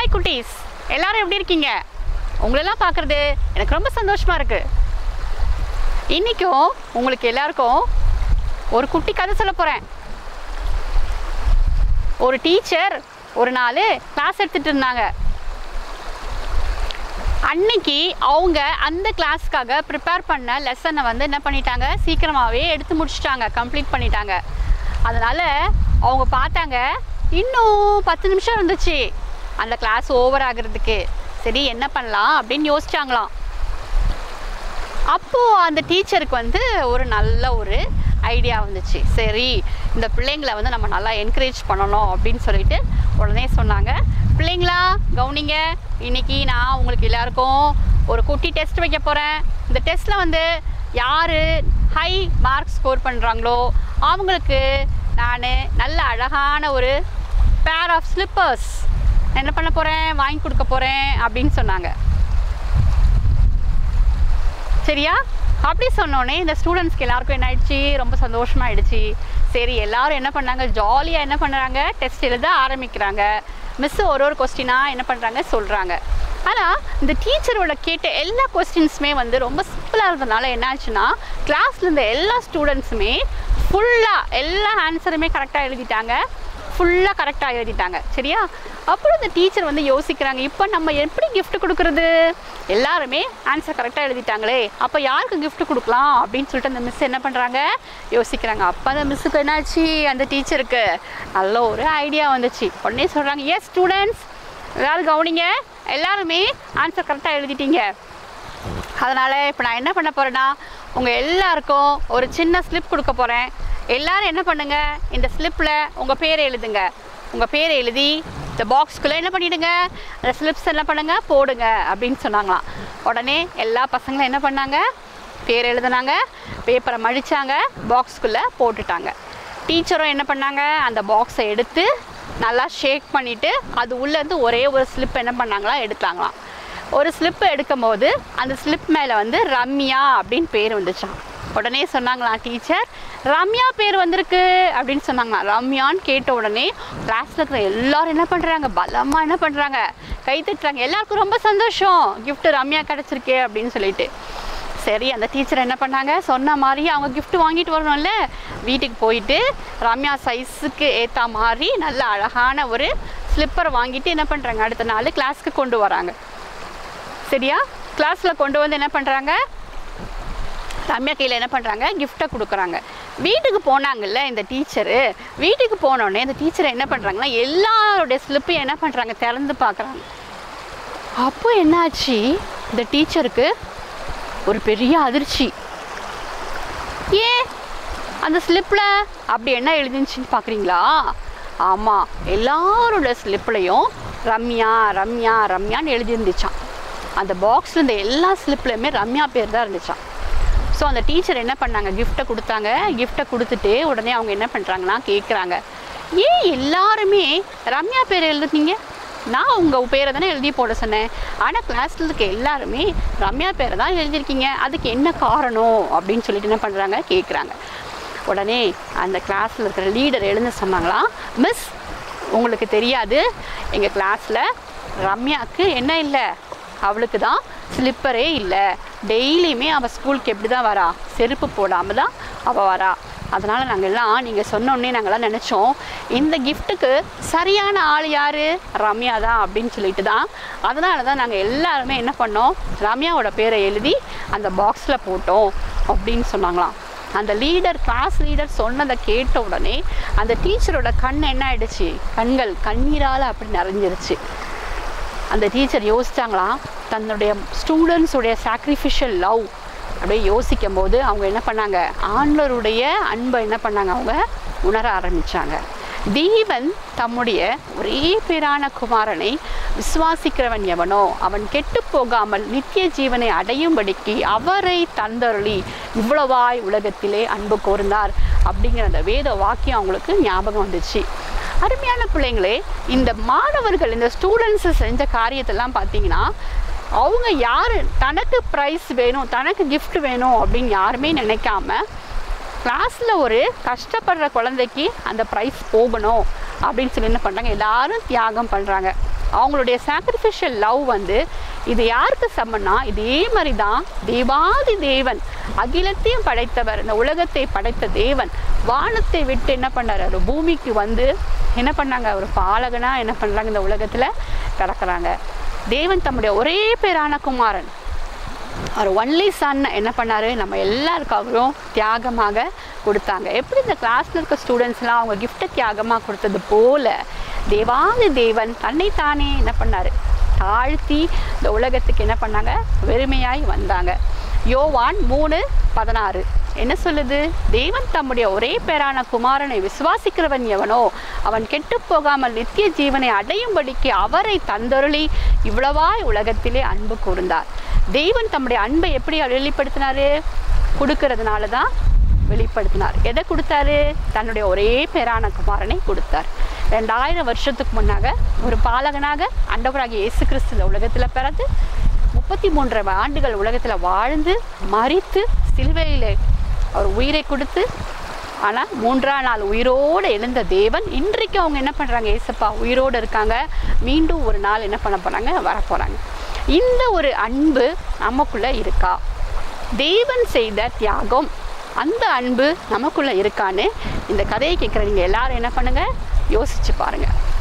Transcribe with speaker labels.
Speaker 1: hi குட்டீஸ் எல்லாரும் எப்படி இருக்கீங்க உங்களெல்லாம் பார்க்குறது எனக்கு ரொம்ப சந்தோஷமாக இருக்குது இன்றைக்கும் உங்களுக்கு எல்லாருக்கும் ஒரு குட்டி கதை சொல்ல போகிறேன் ஒரு டீச்சர் ஒரு நாள் கிளாஸ் எடுத்துகிட்டு இருந்தாங்க அன்னைக்கு அவங்க அந்த கிளாஸ்க்காக ப்ரிப்பேர் பண்ண லெசனை வந்து என்ன பண்ணிட்டாங்க சீக்கிரமாகவே எடுத்து முடிச்சிட்டாங்க கம்ப்ளீட் பண்ணிட்டாங்க அதனால் அவங்க பார்த்தாங்க இன்னும் பத்து நிமிஷம் இருந்துச்சு அந்த கிளாஸ் ஓவர் ஆகுறதுக்கு சரி என்ன பண்ணலாம் அப்படின்னு யோசிச்சாங்களாம் அப்போது அந்த டீச்சருக்கு வந்து ஒரு நல்ல ஒரு ஐடியா வந்துச்சு சரி இந்த பிள்ளைங்களை வந்து நம்ம நல்லா என்கரேஜ் பண்ணணும் அப்படின்னு சொல்லிட்டு உடனே சொன்னாங்க பிள்ளைங்களா கவனிங்க இன்னைக்கு நான் உங்களுக்கு எல்லாருக்கும் ஒரு குட்டி டெஸ்ட் வைக்க போகிறேன் இந்த டெஸ்ட்டில் வந்து யார் ஹை மார்க் ஸ்கோர் பண்ணுறாங்களோ அவங்களுக்கு நான் நல்ல அழகான ஒரு பேர் ஆஃப் ஸ்லிப்பர்ஸ் என்ன பண்ண போகிறேன் வாங்கி கொடுக்க போகிறேன் அப்படின்னு சொன்னாங்க சரியா அப்படி சொன்னோடனே இந்த ஸ்டூடெண்ட்ஸ்க்கு எல்லாருக்கும் என்ன ஆயிடுச்சு ரொம்ப சந்தோஷமாயிடுச்சு சரி எல்லாரும் என்ன பண்ணாங்க ஜாலியாக என்ன பண்ணுறாங்க டெஸ்ட் எழுத ஆரம்பிக்கிறாங்க மிஸ் ஒரு ஒரு கொஸ்டினாக என்ன பண்ணுறாங்க சொல்கிறாங்க ஆனால் இந்த டீச்சரோட கேட்ட எல்லா கொஸ்டின்ஸுமே வந்து ரொம்ப சிம்பிளாக இருந்ததுனால என்ன ஆச்சுன்னா கிளாஸில் இருந்த எல்லா ஸ்டூடெண்ட்ஸுமே ஃபுல்லாக எல்லா ஆன்சருமே கரெக்டாக எழுதிட்டாங்க ஃபுல்லாக கரெக்டாக எழுதிட்டாங்க சரியா அப்புறம் இந்த டீச்சர் வந்து யோசிக்கிறாங்க இப்போ நம்ம எப்படி gift கொடுக்குறது எல்லாருமே ஆன்சர் கரெக்டாக எழுதிட்டாங்களே அப்போ யாருக்கு gift கொடுக்கலாம் அப்படின்னு சொல்லிட்டு அந்த மிஸ் என்ன பண்ணுறாங்க யோசிக்கிறாங்க அப்போ அந்த மிஸ்ஸுக்கு என்னாச்சு அந்த டீச்சருக்கு நல்ல ஒரு ஐடியா வந்துச்சு உடனே சொல்கிறாங்க எஸ் ஸ்டூடெண்ட்ஸ் எல்லாரும் கவனிங்க எல்லாருமே ஆன்சர் கரெக்டாக எழுதிட்டீங்க அதனால் இப்போ நான் என்ன பண்ண போகிறேன்னா உங்கள் எல்லாருக்கும் ஒரு சின்ன ஸ்லிப் கொடுக்க போகிறேன் எல்லாரும் என்ன பண்ணுங்க இந்த ஸ்லிப்பில் உங்கள் பேரை எழுதுங்க உங்கள் பேரை எழுதி இந்த பாக்ஸ்குள்ளே என்ன பண்ணிடுங்க அந்த ஸ்லிப்ஸ் என்ன பண்ணுங்க போடுங்க அப்படின்னு சொன்னாங்களாம் உடனே எல்லா பசங்களும் என்ன பண்ணாங்க பேர் எழுதுனாங்க பேப்பரை மடிச்சாங்க பாக்ஸ்குள்ளே போட்டுட்டாங்க டீச்சரும் என்ன பண்ணாங்க அந்த பாக்ஸை எடுத்து நல்லா ஷேக் பண்ணிவிட்டு அது உள்ளேருந்து ஒரே ஒரு ஸ்லிப் என்ன பண்ணாங்களாம் எடுத்தாங்களாம் ஒரு ஸ்லிப் எடுக்கும்போது அந்த ஸ்லிப் மேலே வந்து ரம்யா அப்படின்னு பேர் வந்துச்சாம் உடனே சொன்னாங்களாம் டீச்சர் ரம்யா பேர் வந்திருக்கு அப்படின்னு சொன்னாங்களாம் ரம்யான்னு கேட்ட உடனே கிளாஸில் இருக்கிற எல்லாரும் என்ன பண்ணுறாங்க பலமாக என்ன பண்ணுறாங்க கை தட்டுறாங்க எல்லாருக்கும் ரொம்ப சந்தோஷம் gift ரம்யா கிடச்சிருக்கே அப்படின்னு சொல்லிட்டு சரி அந்த டீச்சர் என்ன பண்ணாங்க சொன்ன மாதிரி அவங்க gift வாங்கிட்டு வரணும்ல வீட்டுக்கு போயிட்டு ரம்யா சைஸுக்கு ஏற்ற மாதிரி நல்ல அழகான ஒரு ஸ்லிப்பர் வாங்கிட்டு என்ன பண்ணுறாங்க அடுத்த நாள் கிளாஸ்க்கு கொண்டு வராங்க சரியா கிளாஸில் கொண்டு வந்து என்ன பண்ணுறாங்க ரம்யா கையில் என்ன பண்ணுறாங்க கிஃப்ட்டை கொடுக்குறாங்க வீட்டுக்கு போனாங்கல்ல இந்த டீச்சரு வீட்டுக்கு போனோடனே இந்த டீச்சர் என்ன பண்ணுறாங்கன்னா எல்லாருடைய ஸ்லிப்பையும் என்ன பண்ணுறாங்க திறந்து பார்க்குறாங்க அப்போ என்னாச்சு இந்த டீச்சருக்கு ஒரு பெரிய அதிர்ச்சி ஏன் அந்த ஸ்லிப்பில் அப்படி என்ன எழுதிச்சுன்னு பார்க்குறீங்களா ஆமாம் எல்லாரோட ஸ்லிப்லையும் ரம்யா ரம்யா ரம்யான்னு எழுதியிருந்துச்சான் அந்த பாக்ஸில் இருந்த எல்லா ஸ்லிப்லையுமே ரம்யா பேர் தான் இருந்துச்சான் ஸோ அந்த டீச்சர் என்ன பண்ணாங்க கிஃப்ட்டை கொடுத்தாங்க கிஃப்ட்டை கொடுத்துட்டு உடனே அவங்க என்ன பண்ணுறாங்கன்னா கேட்குறாங்க ஏன் எல்லாருமே ரம்யா பேர் எழுதுனீங்க நான் உங்கள் பேரை தானே எழுதி போட சொன்னேன் ஆனால் கிளாஸில் இருக்க எல்லாருமே ரம்யா பேரை தான் எழுதியிருக்கீங்க அதுக்கு என்ன காரணம் அப்படின்னு சொல்லிட்டு என்ன பண்ணுறாங்க கேட்குறாங்க உடனே அந்த கிளாஸில் இருக்கிற லீடர் எழுந்து சொன்னாங்களாம் மிஸ் உங்களுக்கு தெரியாது எங்கள் கிளாஸில் ரம்யாவுக்கு என்ன இல்லை அவளுக்கு தான் ஸ்லிப்பரே இல்லை டெய்லியுமே அவள் ஸ்கூலுக்கு எப்படி தான் வரா செருப்பு போடாமல் தான் அவள் வரா அதனால் நாங்கள் எல்லாம் நீங்கள் சொன்னோடனே நாங்கள்லாம் நினச்சோம் இந்த கிஃப்ட்டுக்கு சரியான ஆள் யார் ரம்யா தான் அப்படின்னு சொல்லிட்டு தான் அதனால தான் நாங்கள் எல்லாருமே என்ன பண்ணோம் ரம்யாவோட பேரை எழுதி அந்த பாக்ஸில் போட்டோம் அப்படின்னு சொன்னாங்களாம் அந்த லீடர் கிளாஸ் லீடர் சொன்னதை கேட்ட உடனே அந்த டீச்சரோட கண் என்ன ஆயிடுச்சு கண்கள் கண்ணீரால் அப்படி நிறைஞ்சிருச்சு அந்த டீச்சர் யோசிச்சாங்களாம் தன்னுடைய ஸ்டூடெண்ட்ஸுடைய சாக்ரிஃபிஷியல் லவ் அப்படியே யோசிக்கும் போது அவங்க என்ன பண்ணாங்க ஆண்டவருடைய அன்பை என்ன பண்ணாங்க அவங்க உணர ஆரம்பிச்சாங்க தேவன் தம்முடைய ஒரே பேரான குமாரனை விசுவாசிக்கிறவன் எவனோ அவன் கெட்டு போகாமல் நித்திய ஜீவனை அடையும்படிக்கு அவரை தந்தருளி இவ்வளவாய் உலகத்திலே அன்பு கூர்ந்தார் அப்படிங்கிற அந்த வேத வாக்கியம் அவங்களுக்கு ஞாபகம் வந்துச்சு அருமையான பிள்ளைங்களே இந்த மாணவர்கள் இந்த ஸ்டூடெண்ட்ஸு செஞ்ச காரியத்தெல்லாம் பார்த்தீங்கன்னா அவங்க யார் தனக்கு ப்ரைஸ் வேணும் தனக்கு gift வேணும் அப்படின்னு யாருமே நினைக்காம கிளாஸில் ஒரு கஷ்டப்படுற குழந்தைக்கு அந்த ப்ரைஸ் போகணும் அப்படின்னு சொல்லி என்ன பண்ணுறாங்க எல்லாரும் தியாகம் பண்ணுறாங்க அவங்களுடைய சாக்ரிஃபிஷியல் லவ் வந்து இது யாருக்கு சமன்னா இதே மாதிரி தான் தேவாதி தேவன் அகிலத்தையும் படைத்தவர் இந்த உலகத்தை படைத்த தேவன் வானத்தை விட்டு என்ன பண்ணார் அவர் பூமிக்கு வந்து என்ன பண்ணாங்க ஒரு பாலகனா என்ன பண்ணுறாங்க இந்த உலகத்தில் கிடக்குறாங்க தேவன் தம்முடைய ஒரே பேரான குமாரன் அவர் ஒன்லி சன் என்ன பண்ணாரு நம்ம எல்லாருக்காகவும் தியாகமாக கொடுத்தாங்க எப்படி இந்த கிளாஸில் இருக்க ஸ்டூடெண்ட்ஸ்லாம் அவங்க கிஃப்ட்டை தியாகமாக கொடுத்தது போல தேவாதி தேவன் தன்னைத்தானே என்ன பண்ணாரு தாழ்த்தி இந்த உலகத்துக்கு என்ன பண்ணாங்க வெறுமையாய் வந்தாங்க யோவான் மூணு பதினாறு என்ன சொல்லுது தேவன் தம்முடைய ஒரே பேரான குமாரனை விசுவாசிக்கிறவன் எவனோ அவன் கெட்டு போகாமல் நித்திய ஜீவனை அடையும்படிக்கு அவரை தந்தருளி இவ்வளவாய் உலகத்திலே அன்பு கூர்ந்தார் தெய்வன் தம்முடைய அன்பை எப்படி வெளிப்படுத்தினாரு கொடுக்கறதுனால தான் வெளிப்படுத்தினார் எதை கொடுத்தாரு தன்னுடைய ஒரே பேரான குமாரனை கொடுத்தார் ரெண்டாயிரம் வருஷத்துக்கு முன்னாக ஒரு பாலகனாக அண்டவராகிய இயேசு கிறிஸ்து இந்த உலகத்தில் பிறந்து முப்பத்தி மூன்றரை ஆண்டுகள் உலகத்தில் வாழ்ந்து மறித்து சிலுவையில் அவர் உயிரை கொடுத்து ஆனால் மூன்றாம் நாள் உயிரோடு எழுந்த தேவன் இன்றைக்கு அவங்க என்ன பண்ணுறாங்க ஏசப்பா உயிரோடு இருக்காங்க மீண்டும் ஒரு நாள் என்ன பண்ண போகிறாங்க வர போகிறாங்க இந்த ஒரு அன்பு நமக்குள்ளே இருக்கா தேவன் செய்த தியாகம் அந்த அன்பு நமக்குள்ளே இருக்கான்னு இந்த கதையை கேட்குற நீங்கள் எல்லாரும் என்ன பண்ணுங்கள் யோசிச்சு பாருங்கள்